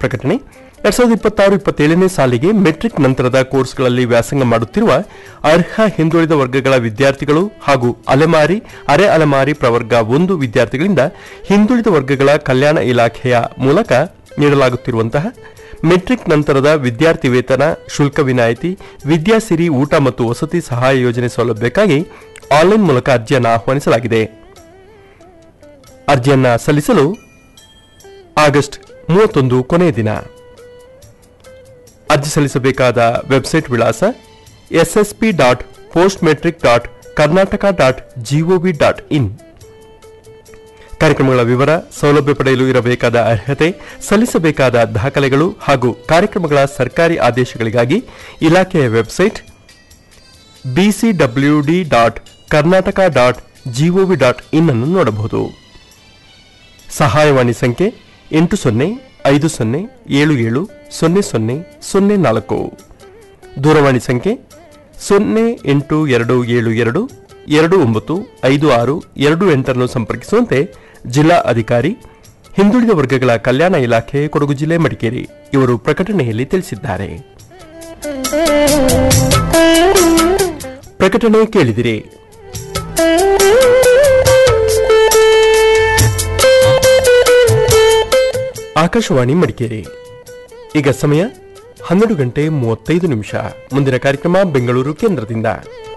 ಪ್ರಕಟಣೆ ಎರಡ್ ಸಾವಿರದ ಇಪ್ಪತ್ತಾರು ಇಪ್ಪತ್ತೇಳನೇ ಸಾಲಿಗೆ ಮೆಟ್ರಿಕ್ ನಂತರದ ಕೋರ್ಸ್ಗಳಲ್ಲಿ ವ್ಯಾಸಂಗ ಮಾಡುತ್ತಿರುವ ಅರ್ಹ ಹಿಂದುಳಿದ ವರ್ಗಗಳ ವಿದ್ಯಾರ್ಥಿಗಳು ಹಾಗೂ ಅಲೆಮಾರಿ ಅರೆ ಅಲೆಮಾರಿ ಪ್ರವರ್ಗ ಒಂದು ವಿದ್ಯಾರ್ಥಿಗಳಿಂದ ಹಿಂದುಳಿದ ವರ್ಗಗಳ ಕಲ್ಯಾಣ ಇಲಾಖೆಯ ಮೂಲಕ ನೀಡಲಾಗುತ್ತಿರುವಂತಹ ಮೆಟ್ರಿಕ್ ನಂತರದ ವಿದ್ಯಾರ್ಥಿ ವೇತನ ಶುಲ್ಕ ವಿನಾಯಿತಿ ವಿದ್ಯಾಸಿರಿ ಊಟ ಮತ್ತು ವಸತಿ ಸಹಾಯ ಯೋಜನೆ ಸೌಲಭ್ಯಕ್ಕಾಗಿ ಆನ್ಲೈನ್ ಮೂಲಕ ಅರ್ಜಿಯನ್ನು ಆಹ್ವಾನಿಸಲಾಗಿದೆ ಅರ್ಜಿಯನ್ನ ಸಲ್ಲಿಸಲು ಆಗಸ್ಟ್ ಮೂವತ್ತೊಂದು ಕೊನೆಯ ದಿನ ಅರ್ಜಿ ಸಲ್ಲಿಸಬೇಕಾದ ವೆಬ್ಸೈಟ್ ವಿಳಾಸ SSP dot post matric dot Karnataka dot G O V dot in ಕಾರ್ಯಕ್ರಮಗಳ ವಿವರ ಸೌಲಭ್ಯ ಪಡೆಯಲು ಇರಬೇಕಾದ ಅರ್ಹತೆ ಸಲ್ಲಿಸಬೇಕಾದ ದಾಖಲೆಗಳು ಹಾಗೂ ಕಾರ್ಯಕ್ರಮಗಳ ಸರ್ಕಾರಿ ಆದೇಶಗಳಿಗಾಗಿ ಇಲಾಖೆಯ website BCWD dot Karnataka dot G O V dot in ಅನ್ನು ನೋಡಬಹುದು ಸಹಾಯವಾಣಿ ಸಂಖ್ಯೆ ಎಂಟು ಸೊನ್ನೆ ಐದು ಸೊನ್ನೆ ಏಳು ಏಳು ಸೊನ್ನೆ ಸೊನ್ನೆ ಸೊನ್ನೆ ನಾಲ್ಕು ದೂರವಾಣಿ ಸಂಖ್ಯೆ ಸೊನ್ನೆ ಎಂಟು ಎರಡು ಏಳು ಎರಡು ಎರಡು ಒಂಬತ್ತು ಐದು ಆರು ಎರಡು ಎಂಟನ್ನು ಸಂಪರ್ಕಿಸುವಂತೆ ಜಿಲ್ಲಾ ಅಧಿಕಾರಿ ಹಿಂದುಳಿದ ವರ್ಗಗಳ ಕಲ್ಯಾಣ ಇಲಾಖೆ ಕೊಡಗು ಜಿಲ್ಲೆ ಮಡಿಕೇರಿ ಇವರು ಪ್ರಕಟಣೆಯಲ್ಲಿ ತಿಳಿಸಿದ್ದಾರೆ ಪ್ರಕಟಣೆ ಕೇಳಿದಿರಿ ಆಕಾಶವಾಣಿ ಮಡಿಕೇರಿ ಈಗ ಸಮಯ ಹನ್ನೆರಡು ಗಂಟೆ ಮೂವತ್ತೈದು ನಿಮಿಷ ಮುಂದಿನ ಕಾರ್ಯಕ್ರಮ ಬೆಂಗಳೂರು ಕೇಂದ್ರದಿಂದ